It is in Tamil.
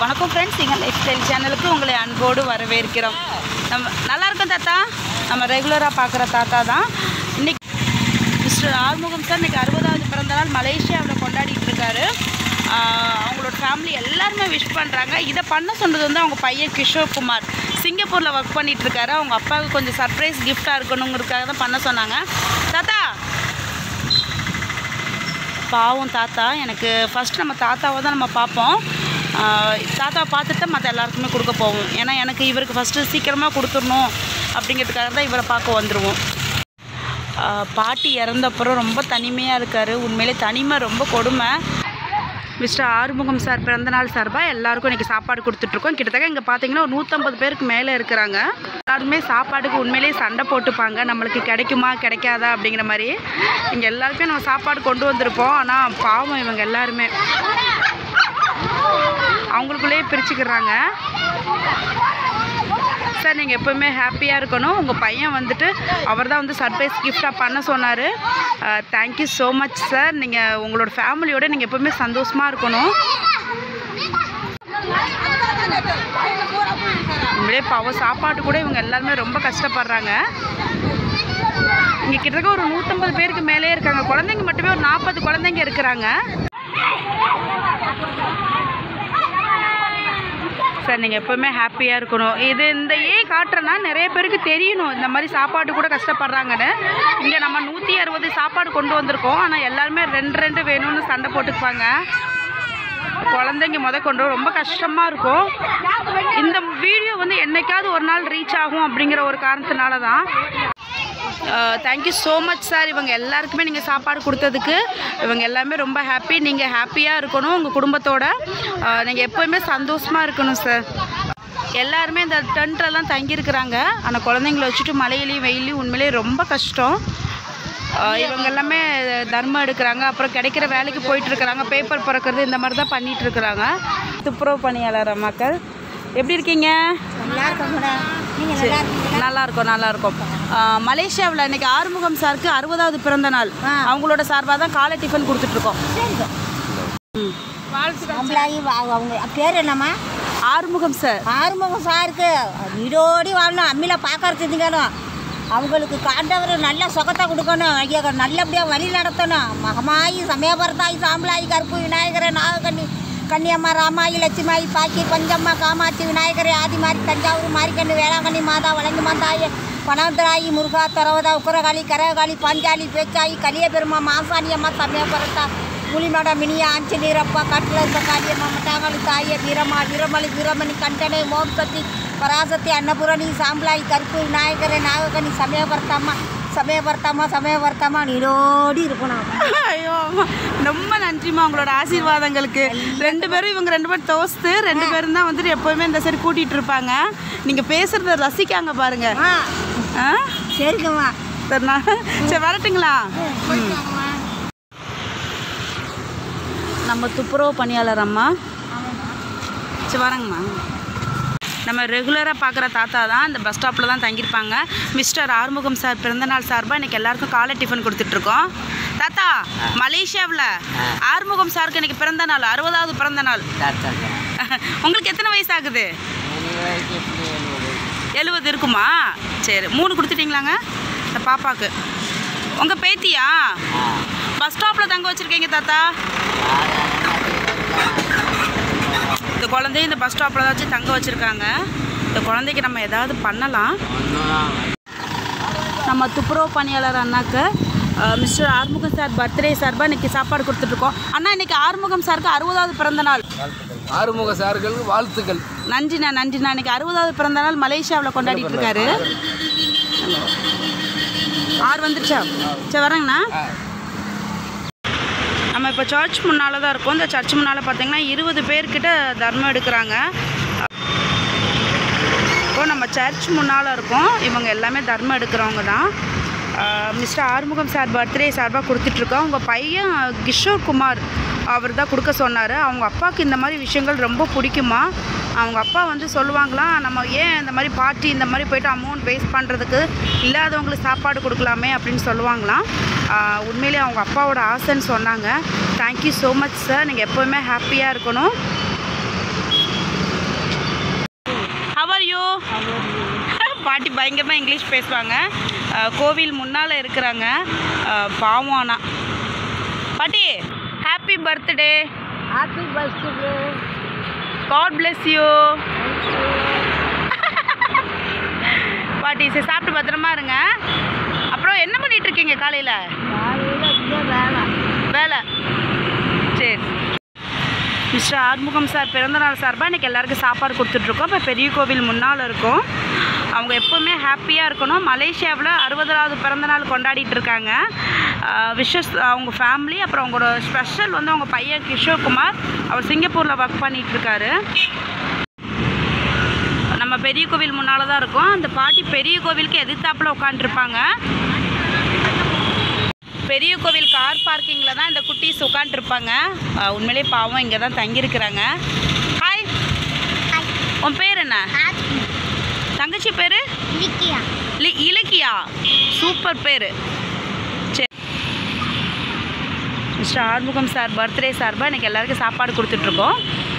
வணக்கம் ஃப்ரெண்ட்ஸ் எங்கள் லைஃப் ஸ்டைல் சேனலுக்கு உங்களை அன்போடு வரவேற்கிறோம் நம்ம நல்லா இருக்கோம் தாத்தா நம்ம ரெகுலராக பார்க்குற தாத்தா தான் இன்னைக்கு மிஸ்டர் ஆறுமுகம் சார் இன்னைக்கு அறுபதாவது பிறந்த நாள் மலேசியாவில் கொண்டாடிட்டு இருக்காரு ஆஹ் அவங்களோட ஃபேமிலி எல்லாருமே விஷ் பண்ணுறாங்க இதை பண்ண சொன்னது வந்து அவங்க பையன் கிஷோர் குமார் சிங்கப்பூரில் ஒர்க் பண்ணிட்டு இருக்காரு அவங்க அப்பாவுக்கு கொஞ்சம் சர்ப்ரைஸ் கிஃப்டாக இருக்கணுங்கிறதுக்காக தான் பண்ண சொன்னாங்க தாத்தா பாவம் தாத்தா எனக்கு ஃபஸ்ட் நம்ம தாத்தாவை தான் நம்ம பார்ப்போம் ஆஹ் தாத்தாவை பார்த்துட்டு தான் மற்ற எல்லாருக்குமே கொடுக்க போவோம் ஏன்னா எனக்கு இவருக்கு ஃபஸ்ட்டு சீக்கிரமாக கொடுத்துடணும் அப்படிங்கிறதுக்காக தான் இவரை பார்க்க வந்துடுவோம் ஆஹ் பாட்டி இறந்தப்புறம் ரொம்ப தனிமையாக இருக்கார் உண்மையிலே தனிமை ரொம்ப கொடுமை மிஸ்டர் ஆறுமுகம் சார் பிறந்தநாள் சார்பாக எல்லாருக்கும் இன்றைக்கி சாப்பாடு கொடுத்துட்ருக்கோம் கிட்டத்தட்ட இங்கே பார்த்தீங்கன்னா ஒரு நூற்றம்பது பேருக்கு மேலே இருக்கிறாங்க எல்லாருமே சாப்பாடுக்கு உண்மையிலேயே சண்டை போட்டுப்பாங்க நம்மளுக்கு கிடைக்குமா கிடைக்காதா அப்படிங்கிற மாதிரி இங்கே எல்லாருக்குமே நம்ம சாப்பாடு கொண்டு வந்திருப்போம் ஆனால் பாவம் இவங்க எல்லாருமே அவங்களுக்குள்ளேயே பிரிச்சுக்கிறாங்க சார் நீங்கள் எப்போவுமே ஹாப்பியாக இருக்கணும் உங்கள் பையன் வந்துட்டு அவர் தான் வந்து சர்ப்ரைஸ் கிஃப்டாக பண்ண சொன்னார் தேங்க்யூ ஸோ மச் சார் நீங்கள் உங்களோட ஃபேமிலியோட நீங்கள் எப்போவுமே சந்தோஷமாக இருக்கணும் உண்மையிலே பாவம் சாப்பாட்டு கூட இவங்க எல்லாருமே ரொம்ப கஷ்டப்படுறாங்க இங்கே கிட்டத்தட்ட ஒரு நூற்றம்பது பேருக்கு மேலே இருக்காங்க குழந்தைங்க மட்டுமே ஒரு நாற்பது குழந்தைங்க இருக்கிறாங்க சார் நீங்கள் எப்போவுமே ஹாப்பியாக இருக்கணும் இது இந்த ஏன் காட்டுறேன்னா நிறைய பேருக்கு தெரியணும் இந்த மாதிரி சாப்பாடு கூட கஷ்டப்படுறாங்கன்னு இங்கே நம்ம நூற்றி அறுபது சாப்பாடு கொண்டு வந்திருக்கோம் ஆனால் எல்லாருமே ரெண்டு ரெண்டு வேணும்னு சண்டை போட்டுக்குவாங்க குழந்தைங்க முத கொண்டு வர ரொம்ப கஷ்டமாக இருக்கும் இந்த வீடியோ வந்து என்னைக்காவது ஒரு நாள் ரீச் ஆகும் அப்படிங்கிற ஒரு காரணத்தினால தான் தேங்க்யூ ஸோ மச் சார் இவங்க எல்லாருக்குமே நீங்கள் சாப்பாடு கொடுத்ததுக்கு இவங்க எல்லாமே ரொம்ப ஹாப்பி நீங்கள் ஹாப்பியாக இருக்கணும் உங்கள் குடும்பத்தோட நீங்கள் எப்போவுமே சந்தோஷமாக இருக்கணும் சார் எல்லாருமே இந்த டென்ட்லலாம் தங்கியிருக்கிறாங்க ஆனால் குழந்தைங்கள வச்சுட்டு மழையிலையும் வெயிலையும் உண்மையிலேயே ரொம்ப கஷ்டம் ஆஹ் இவங்க எல்லாமே தர்மம் எடுக்கிறாங்க அப்புறம் கிடைக்கிற வேலைக்கு போயிட்டு இருக்கிறாங்க பேப்பர் பிறக்கிறது இந்த மாதிரி தான் பண்ணிட்டு இருக்கிறாங்க துப்புரவு பணியாளர் மக்கள் எப்படி இருக்கீங்க நல்லா இருக்கோம் மேடம் நீங்கள் நல்லா இருக்கீங்களா நல்லா இருக்கும் நல்லா இருக்கும் மலேசியாவில் இன்னைக்கு ஆறுமுகம் சாருக்கு அறுபதாவது பிறந்த நாள் அவங்களோட சார்பாக தான் காலை டிஃபன் கொடுத்துட்ருக்கோம் நம்மளாகி அவங்க பேர் என்னம்மா ஆறுமுகம் சார் ஆறுமுகம் சாருக்கு வீடோடி வாழணும் அம்மியில் பார்க்கறது இருந்துக்கணும் அவங்களுக்கு காண்டவர் நல்ல சுகத்தை கொடுக்கணும் ஐயா நல்லபடியாக வழி நடத்தணும் மகமாயி சமயபரதாயி சாம்பலாயி கருப்பு விநாயகரை நாகக்கண்ணி கன்னியம்மா ராமாயி லட்சுமாயி பாக்கி பஞ்சம்மா காமாட்சி விநாயகரை ஆதிமாரி தஞ்சாவூர் மாரிக்கண்ணு வேளாங்கண்ணி மாதா வழங்குமா தாய பனவந்தராயி முருகா தரவதா உக்கரகாளி கரகாளி பாஞ்சாலி பேச்சாயி கலியபெருமா மாசாணியம்மா சமயபரத்தா புலிமட மினியா ஆஞ்சநீரப்பா காட்டில் இருக்க காளியம்மா மட்டாங்களி தாய வீரமா வீரமளி வீரமணி கண்டனை ஓம் சக்தி பராசக்தி அன்னபுரணி சாம்பலாய் கருப்பு விநாயகரை நாககனி சமயபர்த்தம்மா சமயபர்த்தம்மா சமயபர்த்தம்மா நீரோடி இருக்கணும் ஐயோ அம்மா. ரொம்ப நன்றிம்மா உங்களோட ஆசீர்வாதங்களுக்கு ரெண்டு பேரும் இவங்க ரெண்டு பேரும் தோஸ்து ரெண்டு பேரும் தான் வந்துட்டு எப்போவுமே இந்த சைடு கூட்டிகிட்டு இருப்பாங்க நீங்கள் பேசுகிறத ரசிக்காங்க பாருங்க ஆ ஆ சரிங்கம்மா சரி நான் சரி வரட்டுங்களா நம்ம துப்புரவு பணியாளர் அம்மா சரி வரேங்கம்மா நம்ம ரெகுலராக பார்க்குற தாத்தா தான் இந்த பஸ் ஸ்டாப்பில் தான் தங்கியிருப்பாங்க மிஸ்டர் ஆறுமுகம் சார் பிறந்தநாள் சார்பாக இன்றைக்கி எல்லாருக்கும் காலை டிஃபன் கொடுத்துட்ருக்கோம் தாத்தா மலேசியாவில் ஆறுமுகம் சாருக்கு இன்றைக்கி பிறந்த நாள் அறுபதாவது பிறந்த நாள் உங்களுக்கு எத்தனை வயசு ஆகுது எழுபது இருக்குமா சரி மூணு கொடுத்துட்டீங்களாங்க இந்த பாப்பாவுக்கு உங்கள் பேத்தியா பஸ் ஸ்டாப்பில் தங்க வச்சுருக்கீங்க தாத்தா இந்த குழந்தைய இந்த பஸ் ஸ்டாப்பில் தான் வச்சு தங்க வச்சுருக்காங்க இந்த குழந்தைக்கு நம்ம ஏதாவது பண்ணலாம் நம்ம துப்புரவு பணியாளர் அண்ணாக்கு அஹ், மிஸ்டர் ஆறுமுகம் சார் பர்த்டே சார்பாக இன்றைக்கி சாப்பாடு கொடுத்துட்ருக்கோம் அண்ணா இன்றைக்கி ஆறுமுகம் சாருக்கு அறுபதாவது பிறந்த நாள் ஆறுமுக சார்களுக்கு வாழ்த்துக்கள் நன்றிண்ணா நன்றிண்ணா இன்னைக்கு அறுபதாவது பிறந்த நாள் மலேசியாவில் கொண்டாடிட்டு இருக்காரு ஆறு வந்துருச்சா சரி வரேங்கண்ணா நம்ம இப்போ சர்ச் முன்னால் தான் இருக்கோம் இந்த சர்ச் முன்னால் பார்த்தீங்கன்னா இருபது பேர்கிட்ட தர்மம் எடுக்கிறாங்க இப்போ நம்ம சர்ச் முன்னால் இருக்கோம் இவங்க எல்லாமே தர்மம் எடுக்கிறவங்க தான் மிஸ்டர் ஆறுமுகம் சார் பர்த்டே சார்பாக கொடுத்துட்ருக்கோம் உங்கள் பையன் கிஷோர் குமார் அவர் தான் கொடுக்க சொன்னார் அவங்க அப்பாவுக்கு இந்த மாதிரி விஷயங்கள் ரொம்ப பிடிக்குமா அவங்க அப்பா வந்து சொல்லுவாங்களாம் நம்ம ஏன் இந்த மாதிரி பார்ட்டி இந்த மாதிரி போயிட்டு அமௌண்ட் வேஸ்ட் பண்ணுறதுக்கு இல்லாதவங்களுக்கு சாப்பாடு கொடுக்கலாமே அப்படின்னு சொல்லுவாங்களாம் ஆஹ் உண்மையிலேயே அவங்க அப்பாவோட ஆசைன்னு சொன்னாங்க தேங்க்யூ ஸோ மச் சார் நீங்கள் எப்போவுமே ஹாப்பியாக இருக்கணும் பயங்கரமாக இங்கிலீஷ் பேசுவாங்க அஹ், கோவில் முன்னால் இருக்கிறாங்க அஹ், பாவம் ஆனா பாட்டி happy birthday happy birthday god bless you பாட்டி சரி சாப்பிட்டு பத்திரமா இருங்க அப்புறம் என்ன பண்ணிட்டு இருக்கீங்க காலையில் காலையில் இந்த வேலை வேலை சரி மிஸ்டர் ஆறுமுகம் சார் பிறந்தநாள் சார்பாக இன்றைக்கி எல்லாருக்கும் சாப்பாடு கொடுத்துட்ருக்கோம் இப்போ பெரிய கோவில் முன்னால் இருக்கோம் அவங்க எப்போவுமே ஹாப்பியாக இருக்கணும் மலேசியாவில் அறுபதாவது பிறந்தநாள் கொண்டாடிட்டு இருக்காங்க விஷஸ் அவங்க ஃபேமிலி அப்புறம் அவங்களோட ஸ்பெஷல் வந்து அவங்க பையன் கிஷோர் அவர் சிங்கப்பூரில் ஒர்க் பண்ணிட்டு இருக்காரு நம்ம பெரிய கோவில் முன்னால் தான் இருக்கோம் அந்த பாட்டி பெரிய கோவிலுக்கு எதிர்த்தாப்புல உட்காந்துருப்பாங்க பெரிய கோவில் கார் பார்க்கிங்கில் தான் இந்த குட்டீஸ் உட்காந்துருப்பாங்க உண்மையிலே பாவம் இங்கே தான் தங்கியிருக்கிறாங்க ஹாய் உன் பேர் என்ன தங்கச்சி பேர் இலக்கியா லி இலக்கியா சூப்பர் பேர் சரி மிஸ்டர் ஆறுமுகம் சார் பர்த்டே சார்பாக இன்றைக்கி எல்லாருக்கும் சாப்பாடு கொடுத்துட்ருக்கோம்